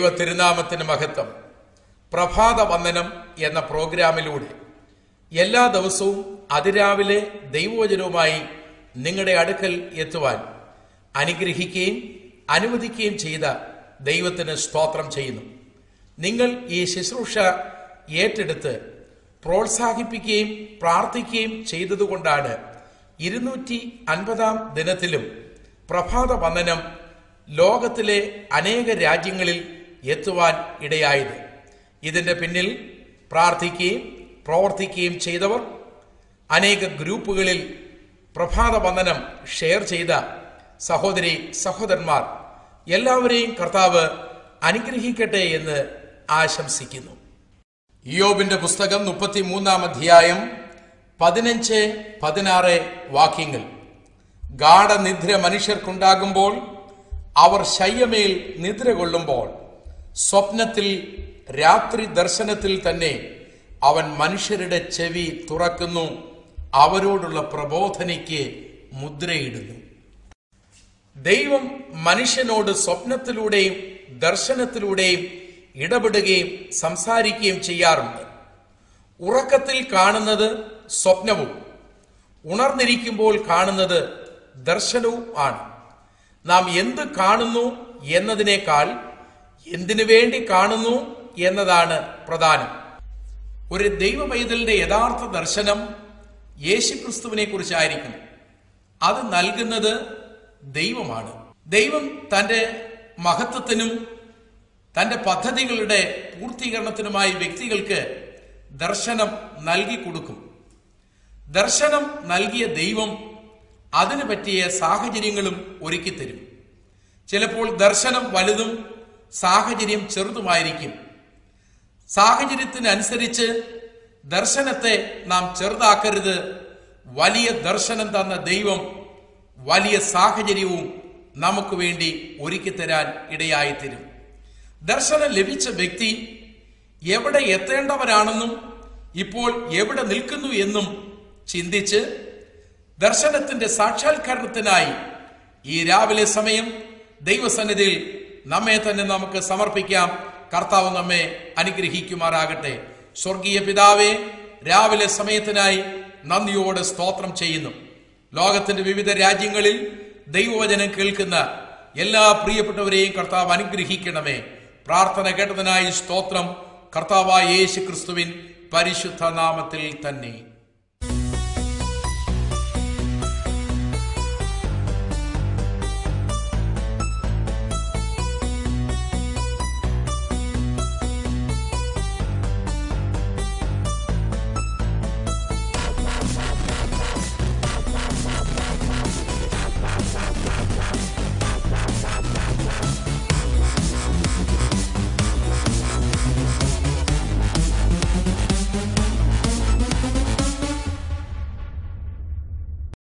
ദൈവ തിരുനാമത്തിന് മഹത്വം പ്രഭാത വന്ദനം എന്ന പ്രോഗ്രാമിലൂടെ എല്ലാ ദിവസവും അതിരാവിലെ ദൈവവചനവുമായി നിങ്ങളുടെ അടുക്കൽ എത്തുവാൻ അനുഗ്രഹിക്കുകയും അനുവദിക്കുകയും ചെയ്ത ദൈവത്തിന് സ്തോത്രം ചെയ്യുന്നു നിങ്ങൾ ഈ ശുശ്രൂഷ ഏറ്റെടുത്ത് പ്രോത്സാഹിപ്പിക്കുകയും പ്രാർത്ഥിക്കുകയും ചെയ്തതുകൊണ്ടാണ് ഇരുന്നൂറ്റി അൻപതാം ദിനത്തിലും പ്രഭാത വന്ദനം ലോകത്തിലെ അനേക രാജ്യങ്ങളിൽ എത്തുവാൻ ഇടയായത് ഇതിന്റെ പിന്നിൽ പ്രാർത്ഥിക്കുകയും പ്രവർത്തിക്കുകയും ചെയ്തവർ അനേക ഗ്രൂപ്പുകളിൽ പ്രഭാത വന്ദനം ഷെയർ ചെയ്ത സഹോദരി സഹോദരന്മാർ എല്ലാവരെയും കർത്താവ് അനുഗ്രഹിക്കട്ടെ എന്ന് ആശംസിക്കുന്നു യോബിന്റെ പുസ്തകം മുപ്പത്തിമൂന്നാം അധ്യായം പതിനഞ്ച് പതിനാറ് വാക്യങ്ങൾ ഗാഠനിദ്ര മനുഷ്യർക്കുണ്ടാകുമ്പോൾ അവർ ശയ്യമേൽ നിദ്ര കൊള്ളുമ്പോൾ സ്വപ്നത്തിൽ രാത്രി ദർശനത്തിൽ തന്നെ അവൻ മനുഷ്യരുടെ ചെവി തുറക്കുന്നു അവരോടുള്ള പ്രബോധനയ്ക്ക് മുദ്രയിടുന്നു ദൈവം മനുഷ്യനോട് സ്വപ്നത്തിലൂടെയും ദർശനത്തിലൂടെയും ഇടപെടുകയും സംസാരിക്കുകയും ചെയ്യാറുണ്ട് ഉറക്കത്തിൽ കാണുന്നത് സ്വപ്നവും ഉണർന്നിരിക്കുമ്പോൾ കാണുന്നത് ദർശനവും ആണ് നാം എന്ത് കാണുന്നു എന്നതിനേക്കാൾ എന്തിനു വേണ്ടി കാണുന്നു എന്നതാണ് പ്രധാനം ഒരു ദൈവമൈതലിന്റെ യഥാർത്ഥ ദർശനം യേശുക്രിസ്തുവിനെ കുറിച്ചായിരിക്കും അത് നൽകുന്നത് ദൈവമാണ് ദൈവം തന്റെ മഹത്വത്തിനും തന്റെ പദ്ധതികളുടെ പൂർത്തീകരണത്തിനുമായി വ്യക്തികൾക്ക് ദർശനം നൽകി കൊടുക്കും ദർശനം നൽകിയ ദൈവം അതിനു പറ്റിയ സാഹചര്യങ്ങളും ഒരുക്കി തരും ചിലപ്പോൾ ദർശനം വലുതും സാഹചര്യം ചെറുതുമായിരിക്കും സാഹചര്യത്തിനനുസരിച്ച് ദർശനത്തെ നാം ചെറുതാക്കരുത് വലിയ ദർശനം തന്ന ദൈവം വലിയ സാഹചര്യവും നമുക്ക് വേണ്ടി ഒരുക്കി തരാൻ ഇടയായി തരും ദർശനം ലഭിച്ച വ്യക്തി എവിടെ എത്തേണ്ടവരാണെന്നും ഇപ്പോൾ എവിടെ നിൽക്കുന്നു എന്നും ചിന്തിച്ച് ദർശനത്തിന്റെ സാക്ഷാത്കരണത്തിനായി ഈ രാവിലെ സമയം ദൈവസന്നിധിയിൽ നമ്മെ തന്നെ നമുക്ക് സമർപ്പിക്കാം കർത്താവ് നമ്മെ അനുഗ്രഹിക്കുമാറാകട്ടെ സ്വർഗീയ പിതാവെ രാവിലെ സമയത്തിനായി നന്ദിയോടെ സ്തോത്രം ചെയ്യുന്നു ലോകത്തിന്റെ വിവിധ രാജ്യങ്ങളിൽ ദൈവവചനം കേൾക്കുന്ന എല്ലാ പ്രിയപ്പെട്ടവരെയും കർത്താവ് അനുഗ്രഹിക്കണമേ പ്രാർത്ഥന കേട്ടതിനായി സ്തോത്രം കർത്താവായ യേശു ക്രിസ്തുവിൻ പരിശുദ്ധ നാമത്തിൽ തന്നെ